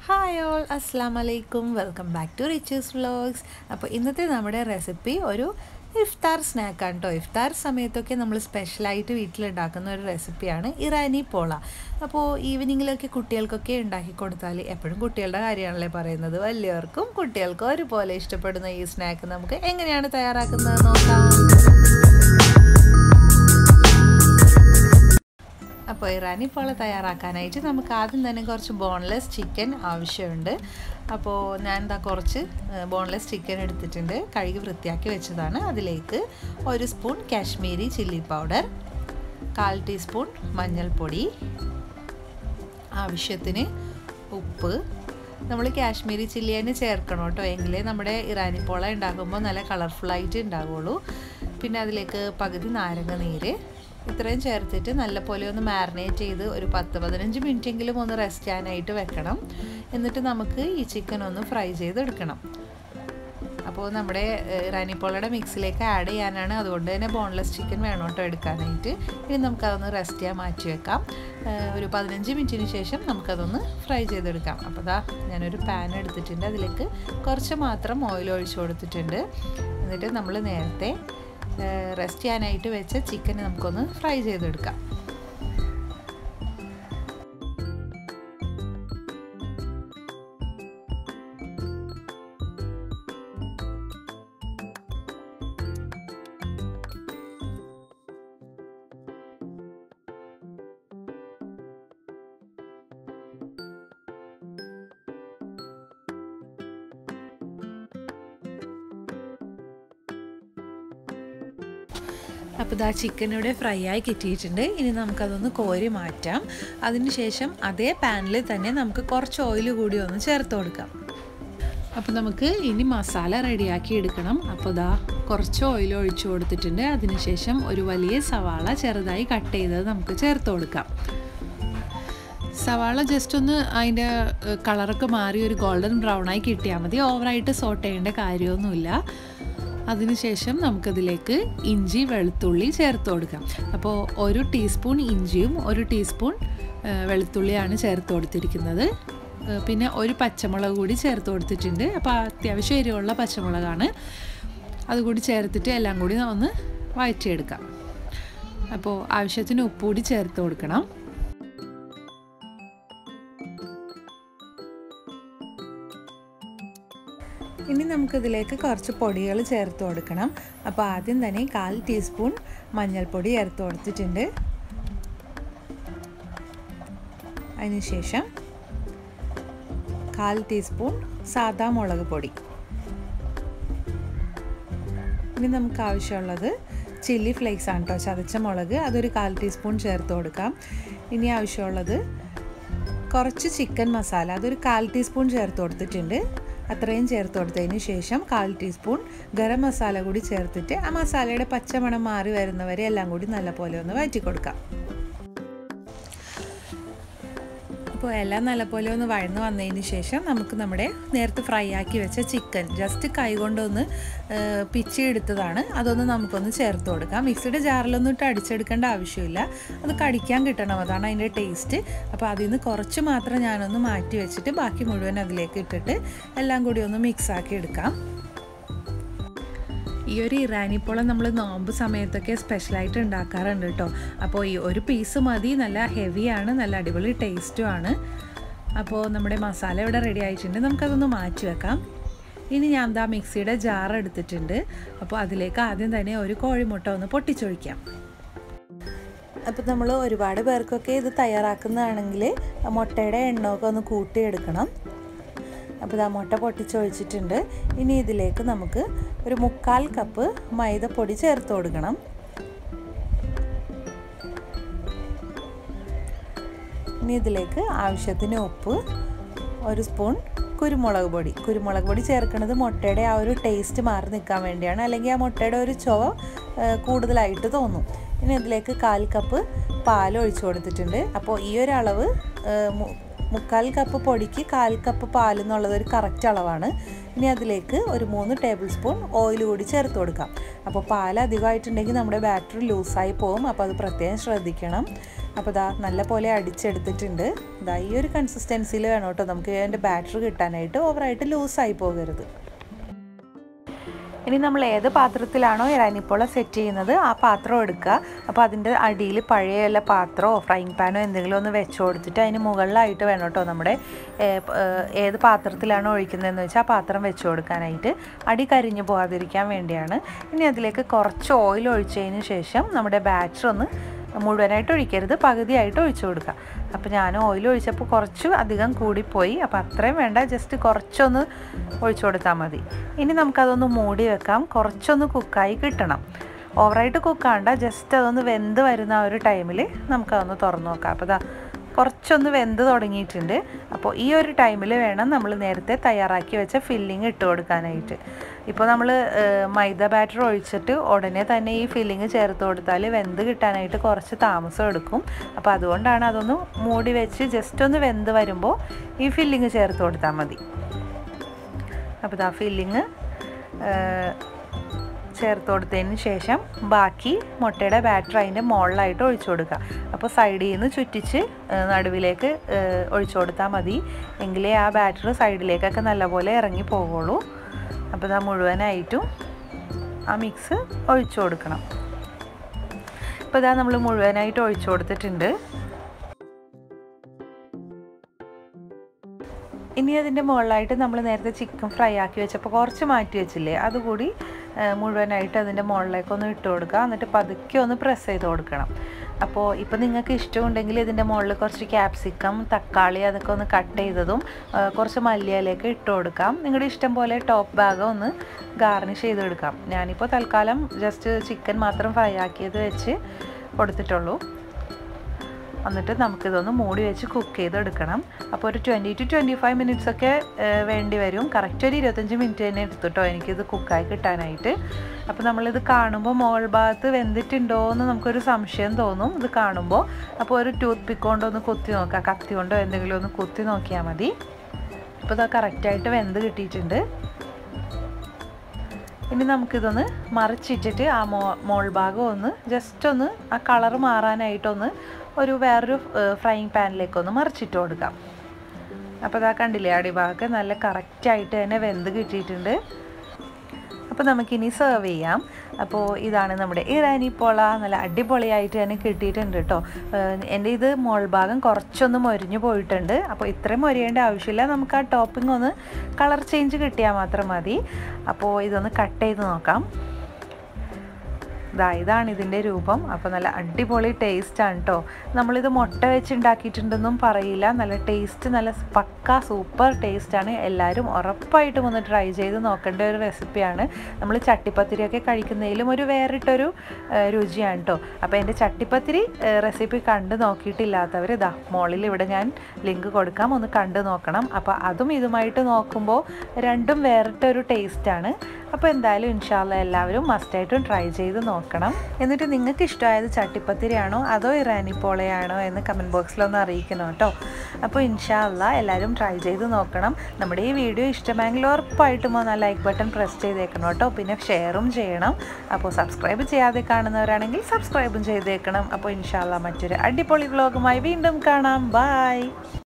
hi all അസ്സാം വലൈക്കും welcome back to Riches Vlogs അപ്പോൾ ഇന്നത്തെ നമ്മുടെ റെസിപ്പി ഒരു ഇഫ്താർ സ്നാക്കാണ് കേട്ടോ ഇഫ്താർ സമയത്തൊക്കെ നമ്മൾ സ്പെഷ്യലായിട്ട് വീട്ടിലുണ്ടാക്കുന്ന ഒരു റെസിപ്പിയാണ് ഇറാനി പോള അപ്പോൾ ഈവനിങ്ങിലൊക്കെ കുട്ടികൾക്കൊക്കെ ഉണ്ടാക്കി കൊടുത്താൽ എപ്പോഴും കുട്ടികളുടെ കാര്യമാണല്ലേ പറയുന്നത് വലിയവർക്കും കുട്ടികൾക്കും ഒരുപോലെ ഇഷ്ടപ്പെടുന്ന ഈ സ്നാക്ക് നമുക്ക് എങ്ങനെയാണ് തയ്യാറാക്കുന്നത് നോക്കാം അപ്പോൾ ഇറാനി പോള തയ്യാറാക്കാനായിട്ട് നമുക്ക് ആദ്യം തന്നെ കുറച്ച് ബോൺലെസ് ചിക്കൻ ആവശ്യമുണ്ട് അപ്പോൾ ഞാൻ എന്താ കുറച്ച് ബോൺലെസ് ചിക്കൻ എടുത്തിട്ടുണ്ട് കഴുകി വൃത്തിയാക്കി വെച്ചതാണ് അതിലേക്ക് ഒരു സ്പൂൺ കാശ്മീരി ചില്ലി പൗഡർ കാൽ ടീസ്പൂൺ മഞ്ഞൾപ്പൊടി ആവശ്യത്തിന് ഉപ്പ് നമ്മൾ കാശ്മീരി ചില്ലി തന്നെ ചേർക്കണം കേട്ടോ എങ്കിലേ നമ്മുടെ ഇറാനി പോള ഉണ്ടാക്കുമ്പോൾ നല്ല കളർഫുള്ളായിട്ട് ഉണ്ടാവുള്ളൂ പിന്നെ അതിലേക്ക് പകുതി നാരങ്ങ നീര് ഇത്രയും ചേർത്തിട്ട് നല്ലപോലെ ഒന്ന് മാരിനേറ്റ് ചെയ്ത് ഒരു പത്ത് പതിനഞ്ച് മിനിറ്റെങ്കിലും ഒന്ന് റെസ്റ്റ് ചെയ്യാനായിട്ട് വെക്കണം എന്നിട്ട് നമുക്ക് ഈ ചിക്കൻ ഒന്ന് ഫ്രൈ ചെയ്തെടുക്കണം അപ്പോൾ നമ്മുടെ റാനിപ്പോളയുടെ മിക്സിലേക്ക് ആഡ് ചെയ്യാനാണ് അതുകൊണ്ട് തന്നെ ബോൺലെസ് ചിക്കൻ വേണം കേട്ടോ എടുക്കാനായിട്ട് ഇനി നമുക്കതൊന്ന് റെസ്റ്റ് ചെയ്യാൻ മാറ്റി വെക്കാം ഒരു പതിനഞ്ച് മിനിറ്റിന് ശേഷം നമുക്കതൊന്ന് ഫ്രൈ ചെയ്തെടുക്കാം അപ്പോൾ ദാ ഞാനൊരു പാൻ എടുത്തിട്ടുണ്ട് അതിലേക്ക് കുറച്ച് മാത്രം ഓയിൽ ഒഴിച്ചു കൊടുത്തിട്ടുണ്ട് എന്നിട്ട് നമ്മൾ നേരത്തെ റെസ്റ്റ് ചെയ്യാനായിട്ട് വെച്ച ചിക്കൻ നമുക്കൊന്ന് ഫ്രൈ ചെയ്തെടുക്കാം അപ്പോൾ ഇതാ ചിക്കൻ ഇവിടെ ഫ്രൈ ആയി കിട്ടിയിട്ടുണ്ട് ഇനി നമുക്കതൊന്ന് കോരി മാറ്റാം അതിനുശേഷം അതേ പാനിൽ തന്നെ നമുക്ക് കുറച്ച് ഓയിൽ കൂടി ഒന്ന് ചേർത്ത് കൊടുക്കാം അപ്പോൾ നമുക്ക് ഇനി മസാല റെഡിയാക്കി എടുക്കണം അപ്പോൾ ഇതാ കുറച്ച് ഓയിൽ ഒഴിച്ചു കൊടുത്തിട്ടുണ്ട് അതിനുശേഷം ഒരു വലിയ സവാള ചെറുതായി കട്ട് ചെയ്തത് നമുക്ക് ചേർത്ത് കൊടുക്കാം സവാള ജസ്റ്റ് ഒന്ന് അതിൻ്റെ കളറൊക്കെ മാറി ഒരു ഗോൾഡൻ ബ്രൗൺ ആയി കിട്ടിയാൽ മതി ഓവറായിട്ട് സോട്ട് ചെയ്യേണ്ട കാര്യമൊന്നുമില്ല അതിനുശേഷം നമുക്കതിലേക്ക് ഇഞ്ചി വെളുത്തുള്ളി ചേർത്ത് കൊടുക്കാം അപ്പോൾ ഒരു ടീസ്പൂൺ ഇഞ്ചിയും ഒരു ടീസ്പൂൺ വെളുത്തുള്ളിയാണ് ചേർത്ത് കൊടുത്തിരിക്കുന്നത് പിന്നെ ഒരു പച്ചമുളക് കൂടി ചേർത്ത് കൊടുത്തിട്ടുണ്ട് അപ്പോൾ അത്യാവശ്യം എരിവുള്ള പച്ചമുളകാണ് അതുകൂടി ചേർത്തിട്ട് എല്ലാം കൂടി ഒന്ന് വഴറ്റിയെടുക്കാം അപ്പോൾ ആവശ്യത്തിന് ഉപ്പ് കൂടി ചേർത്ത് കൊടുക്കണം ഇനി നമുക്കിതിലേക്ക് കുറച്ച് പൊടികൾ ചേർത്ത് കൊടുക്കണം അപ്പോൾ ആദ്യം തന്നെ കാൽ ടീസ്പൂൺ മഞ്ഞൾപ്പൊടി ചേർത്ത് കൊടുത്തിട്ടുണ്ട് അതിനുശേഷം കാൽ ടീസ്പൂൺ സാദാ മുളക് പൊടി ഇനി നമുക്ക് ആവശ്യമുള്ളത് ചില്ലി ഫ്ലേക്സ് ആണ് കേട്ടോ ചതച്ച മുളക് അതൊരു കാൽ ടീസ്പൂൺ ചേർത്ത് കൊടുക്കാം ഇനി ആവശ്യമുള്ളത് കുറച്ച് ചിക്കൻ മസാല അതൊരു കാൽ ടീസ്പൂൺ ചേർത്ത് കൊടുത്തിട്ടുണ്ട് അത്രയും ചേർത്ത് കൊടുത്തതിന് ശേഷം കാൽ ടീസ്പൂൺ ഗരം മസാല കൂടി ചേർത്തിട്ട് ആ മസാലയുടെ പച്ചമണം മാറി വരുന്നവരെ എല്ലാം കൂടി നല്ലപോലെ ഒന്ന് വഴറ്റി കൊടുക്കാം അപ്പോൾ എല്ലാം നല്ലപോലെ ഒന്ന് വഴന്ന് വന്നതിന് ശേഷം നമുക്ക് നമ്മുടെ നേരത്തെ ഫ്രൈ ആക്കി വെച്ച ചിക്കൻ ജസ്റ്റ് കൈ കൊണ്ടൊന്ന് പിച്ചി എടുത്തതാണ് അതൊന്ന് നമുക്കൊന്ന് ചേർത്ത് കൊടുക്കാം മിക്സിയുടെ ജാറിലൊന്നും ഇട്ട് അടിച്ചെടുക്കേണ്ട ആവശ്യമില്ല അത് കടിക്കാൻ കിട്ടണം അതാണ് അതിൻ്റെ ടേസ്റ്റ് അപ്പോൾ അതിൽ നിന്ന് കുറച്ച് മാത്രം ഞാനൊന്ന് മാറ്റി വെച്ചിട്ട് ബാക്കി മുഴുവൻ അതിലേക്ക് ഇട്ടിട്ട് എല്ലാം കൂടി ഒന്ന് മിക്സ് ആക്കി എടുക്കാം ഈ ഒരു ഇറാനിപ്പോളം നമ്മൾ നോമ്പ് സമയത്തൊക്കെ സ്പെഷ്യലായിട്ട് ഉണ്ടാക്കാറുണ്ട് കേട്ടോ അപ്പോൾ ഈ ഒരു പീസ് മതി നല്ല ഹെവിയാണ് നല്ല അടിപൊളി ടേസ്റ്റും ആണ് അപ്പോൾ നമ്മുടെ മസാല ഇവിടെ റെഡി ആയിട്ടുണ്ട് നമുക്കതൊന്ന് മാറ്റി വെക്കാം ഇനി ഞാൻ എന്താ മിക്സിയുടെ ജാർ എടുത്തിട്ടുണ്ട് അപ്പോൾ അതിലേക്ക് ആദ്യം തന്നെ ഒരു കോഴിമുട്ട ഒന്ന് പൊട്ടിച്ചൊഴിക്കാം അപ്പോൾ നമ്മൾ ഒരുപാട് പേർക്കൊക്കെ ഇത് തയ്യാറാക്കുന്നതാണെങ്കിൽ മുട്ടയുടെ എണ്ണമൊക്കെ ഒന്ന് കൂട്ടിയെടുക്കണം അപ്പോൾ ഇതാ മുട്ട പൊട്ടിച്ചൊഴിച്ചിട്ടുണ്ട് ഇനി ഇതിലേക്ക് നമുക്ക് ഒരു മുക്കാൽ കപ്പ് മൈദപ്പൊടി ചേർത്ത് കൊടുക്കണം ഇനി ഇതിലേക്ക് ആവശ്യത്തിന് ഉപ്പ് ഒരു സ്പൂൺ കുരുമുളക് പൊടി കുരുമുളക് പൊടി ചേർക്കുന്നത് മുട്ടയുടെ ആ ഒരു ടേസ്റ്റ് മാറി നിൽക്കാൻ വേണ്ടിയാണ് അല്ലെങ്കിൽ ആ മുട്ടയുടെ ഒരു ചുവ കൂടുതലായിട്ട് തോന്നും ഇനി ഇതിലേക്ക് കാൽ കപ്പ് പാൽ ഒഴിച്ചു കൊടുത്തിട്ടുണ്ട് അപ്പോൾ ഈ ഒരു അളവ് മുക്കാൽ കപ്പ് പൊടിക്ക് കാൽ കപ്പ് പാൽ എന്നുള്ളത് ഒരു കറക്റ്റ് അളവാണ് ഇനി അതിലേക്ക് ഒരു മൂന്ന് ടേബിൾ സ്പൂൺ ഓയിൽ കൂടി ചേർത്ത് കൊടുക്കാം അപ്പോൾ പാൽ അധികമായിട്ടുണ്ടെങ്കിൽ നമ്മുടെ ബാറ്ററി ലൂസായി പോകും അപ്പോൾ അത് പ്രത്യേകം ശ്രദ്ധിക്കണം അപ്പോൾ ഇതാ നല്ല പോലെ അടിച്ചെടുത്തിട്ടുണ്ട് ഇതാ ഈ ഒരു കൺസിസ്റ്റൻസിയിൽ വേണം കേട്ടോ നമുക്ക് അതിൻ്റെ ബാറ്റർ കിട്ടാനായിട്ട് ഓവറായിട്ട് ലൂസായി പോകരുത് ഇനി നമ്മൾ ഏത് പാത്രത്തിലാണോ ഇറാനിപ്പോള സെറ്റ് ചെയ്യുന്നത് ആ പാത്രം എടുക്കുക അപ്പോൾ അതിൻ്റെ അടിയിൽ പഴയ വല്ല പാത്രമോ ഫ്രൈങ് പാനോ എന്തെങ്കിലും ഒന്ന് വെച്ച് കൊടുത്തിട്ട് അതിന് മുകളിലായിട്ട് വേണം കേട്ടോ നമ്മുടെ ഏത് പാത്രത്തിലാണോ ഒഴിക്കുന്നതെന്ന് വെച്ചാൽ ആ പാത്രം വെച്ച് കൊടുക്കാനായിട്ട് അടി കരിഞ്ഞു പോകാതിരിക്കാൻ വേണ്ടിയാണ് ഇനി അതിലേക്ക് കുറച്ച് ഓയിൽ ഒഴിച്ചതിന് ശേഷം നമ്മുടെ ബാറ്റർ ഒന്ന് മുഴുവനായിട്ട് ഒഴിക്കരുത് പകുതിയായിട്ട് ഒഴിച്ചു കൊടുക്കുക അപ്പോൾ ഞാൻ ഓയിൽ ഒഴിച്ചപ്പോൾ കുറച്ച് അധികം കൂടിപ്പോയി അപ്പോൾ അത്രയും വേണ്ട ജസ്റ്റ് കുറച്ചൊന്ന് ഒഴിച്ചു കൊടുത്താൽ മതി ഇനി നമുക്കതൊന്ന് മൂടി വെക്കാം കുറച്ചൊന്ന് കുക്കായി കിട്ടണം ഓവറായിട്ട് കുക്കാണ്ട ജസ്റ്റ് അതൊന്ന് വെന്ത് വരുന്ന ആ ഒരു ടൈമിൽ നമുക്കതൊന്ന് തുറന്നു നോക്കാം അപ്പോൾ ഇതാ കുറച്ചൊന്ന് വെന്ത് തുടങ്ങിയിട്ടുണ്ട് അപ്പോൾ ഈ ഒരു ടൈമിൽ വേണം നമ്മൾ നേരത്തെ തയ്യാറാക്കി വെച്ച ഫില്ലിങ് ഇട്ട് കൊടുക്കാനായിട്ട് ഇപ്പോൾ നമ്മൾ മൈദ ബാറ്റർ ഒഴിച്ചിട്ട് ഉടനെ തന്നെ ഈ ഫില്ലിങ് ചേർത്ത് കൊടുത്താൽ വെന്ത് കിട്ടാനായിട്ട് കുറച്ച് താമസം എടുക്കും അപ്പോൾ അതുകൊണ്ടാണ് അതൊന്ന് മൂടി വെച്ച് ജസ്റ്റ് ഒന്ന് വെന്ത് വരുമ്പോൾ ഈ ഫില്ലിങ് ചേർത്ത് കൊടുത്താൽ മതി അപ്പോൾ ഇതാ ഫില്ലിങ് ചേർത്ത് കൊടുത്തതിന് ശേഷം ബാക്കി മുട്ടയുടെ ബാറ്റർ അതിൻ്റെ മുകളിലായിട്ട് ഒഴിച്ചു കൊടുക്കുക അപ്പോൾ സൈഡിൽ നിന്ന് ചുറ്റിച്ച് നടുവിലേക്ക് ഒഴിച്ചു കൊടുത്താൽ മതി എങ്കിലേ ആ ബാറ്റർ സൈഡിലേക്കൊക്കെ നല്ലപോലെ ഇറങ്ങി പോകുള്ളൂ അപ്പോൾ ഇതാ മുഴുവനായിട്ടും ആ മിക്സ് ഒഴിച്ചു കൊടുക്കണം ഇപ്പോൾ ഇതാ നമ്മൾ മുഴുവനായിട്ട് ഒഴിച്ചു കൊടുത്തിട്ടുണ്ട് ഇനി അതിൻ്റെ മുകളിലായിട്ട് നമ്മൾ നേരത്തെ ചിക്കൻ ഫ്രൈ ആക്കി വെച്ചപ്പോൾ കുറച്ച് മാറ്റി വെച്ചില്ലേ അതുകൂടി മുഴുവനായിട്ട് അതിൻ്റെ മുകളിലേക്കൊന്ന് ഇട്ട് കൊടുക്കുക എന്നിട്ട് പതുക്കെ ഒന്ന് പ്രസ് ചെയ്ത് കൊടുക്കണം അപ്പോൾ ഇപ്പോൾ നിങ്ങൾക്ക് ഇഷ്ടമുണ്ടെങ്കിൽ ഇതിൻ്റെ മുകളിൽ കുറച്ച് ക്യാപ്സിക്കം തക്കാളി അതൊക്കെ ഒന്ന് കട്ട് ചെയ്തതും കുറച്ച് മല്ലിയിലേക്ക് ഇട്ട് കൊടുക്കാം നിങ്ങളുടെ ഇഷ്ടം പോലെ ടോപ്പ് ഭാഗം ഒന്ന് ഗാർണിഷ് ചെയ്തെടുക്കാം ഞാനിപ്പോൾ തൽക്കാലം ജസ്റ്റ് ചിക്കൻ മാത്രം ഫ്രൈ ആക്കിയത് വെച്ച് കൊടുത്തിട്ടുള്ളൂ എന്നിട്ട് നമുക്കിതൊന്ന് മൂടി വെച്ച് കുക്ക് ചെയ്തെടുക്കണം അപ്പോൾ ഒരു twenty to twenty five minutes ഒക്കെ വേണ്ടി വരും കറക്റ്റ് ഒരു ഇരുപത്തഞ്ച് മിനിറ്റ് തന്നെ എടുത്തിട്ടോ എനിക്കിത് കുക്കായി കിട്ടാനായിട്ട് അപ്പോൾ നമ്മളിത് കാണുമ്പോൾ മോൾ ഭാഗത്ത് വെന്തിട്ടുണ്ടോ എന്ന് നമുക്കൊരു സംശയം തോന്നും ഇത് കാണുമ്പോൾ അപ്പോൾ ഒരു ടൂത്ത് പിക്ക് കൊണ്ടോ ഒന്ന് കുത്തി നോക്കാം കത്തി കൊണ്ടോ എന്തെങ്കിലും ഒന്ന് കുത്തി നോക്കിയാൽ മതി ഇപ്പോൾ ഇത് കറക്റ്റായിട്ട് വെന്ത് കിട്ടിയിട്ടുണ്ട് ഇനി നമുക്കിതൊന്ന് മറിച്ചിട്ടിട്ട് ആ മോ മോൾ ഭാഗം ഒന്ന് ജസ്റ്റ് ഒന്ന് ആ കളർ മാറാനായിട്ടൊന്ന് ഒരു വേറൊരു ഫ്രൈങ് പാനിലേക്കൊന്ന് മറിച്ചിട്ട് കൊടുക്കാം അപ്പോൾ അതാ കണ്ടില്ലേ അടിഭാഗമൊക്കെ നല്ല കറക്റ്റായിട്ട് തന്നെ വെന്ത് കിട്ടിയിട്ടുണ്ട് അപ്പോൾ നമുക്കിനി സെർവ് ചെയ്യാം അപ്പോൾ ഇതാണ് നമ്മുടെ ഇറാനി പോള നല്ല അടിപൊളിയായിട്ട് തന്നെ കിട്ടിയിട്ടുണ്ട് കേട്ടോ എൻ്റെ ഇത് മോൾ ഭാഗം കുറച്ചൊന്ന് മൊരിഞ്ഞു പോയിട്ടുണ്ട് അപ്പോൾ ഇത്രയും മൊരിയേണ്ട ആവശ്യമില്ല നമുക്ക് ആ ടോപ്പിംഗ് ഒന്ന് കളർ ചേഞ്ച് കിട്ടിയാൽ മാത്രം മതി അപ്പോൾ ഇതൊന്ന് കട്ട് ചെയ്ത് നോക്കാം ഇതാ ഇതാണ് ഇതിൻ്റെ രൂപം അപ്പോൾ നല്ല അടിപൊളി ടേസ്റ്റാണ് കേട്ടോ നമ്മളിത് മുട്ട വെച്ച് ഉണ്ടാക്കിയിട്ടുണ്ടെന്നും പറയില്ല നല്ല ടേസ്റ്റ് നല്ല പക്ക സൂപ്പർ ടേസ്റ്റാണ് എല്ലാവരും ഉറപ്പായിട്ടും ഒന്ന് ട്രൈ ചെയ്ത് നോക്കേണ്ട ഒരു റെസിപ്പിയാണ് നമ്മൾ ചട്ടിപ്പത്തിരിയൊക്കെ കഴിക്കുന്നതിലും ഒരു വേറിട്ടൊരു രുചിയാണ് കേട്ടോ അപ്പോൾ എൻ്റെ ചട്ടിപ്പത്തിരി റെസിപ്പി കണ്ട് നോക്കിയിട്ടില്ലാത്തവർ ഇതാ മോളിൽ ഇവിടെ ഞാൻ ലിങ്ക് കൊടുക്കാം ഒന്ന് കണ്ട് നോക്കണം അപ്പോൾ അതും ഇതുമായിട്ട് നോക്കുമ്പോൾ രണ്ടും വേറിട്ടൊരു ടേസ്റ്റാണ് അപ്പോൾ എന്തായാലും ഇൻഷാല്ല എല്ലാവരും മസ്റ്റായിട്ടും ട്രൈ ചെയ്ത് നോക്കണം എന്നിട്ട് നിങ്ങൾക്ക് ഇഷ്ടമായത് ചട്ടിപ്പത്തിരിയാണോ അതോ ഇറാനി പോളയാണോ എന്ന് കമൻറ്റ് ബോക്സിലൊന്ന് അറിയിക്കണം കേട്ടോ അപ്പോൾ ഇൻഷാല്ല എല്ലാവരും ട്രൈ ചെയ്ത് നോക്കണം നമ്മുടെ ഈ വീഡിയോ ഇഷ്ടമെങ്കിൽ ഉറപ്പായിട്ടും ഒന്ന് ലൈക്ക് ബട്ടൺ പ്രസ് ചെയ്തേക്കണം കേട്ടോ പിന്നെ ഷെയറും ചെയ്യണം അപ്പോൾ സബ്സ്ക്രൈബ് ചെയ്യാതെ കാണുന്നവരാണെങ്കിൽ സബ്സ്ക്രൈബും ചെയ്തേക്കണം അപ്പോൾ ഇൻഷാല്ല മറ്റൊരു അടിപൊളി വ്ളോഗുമായി വീണ്ടും കാണാം ബായ്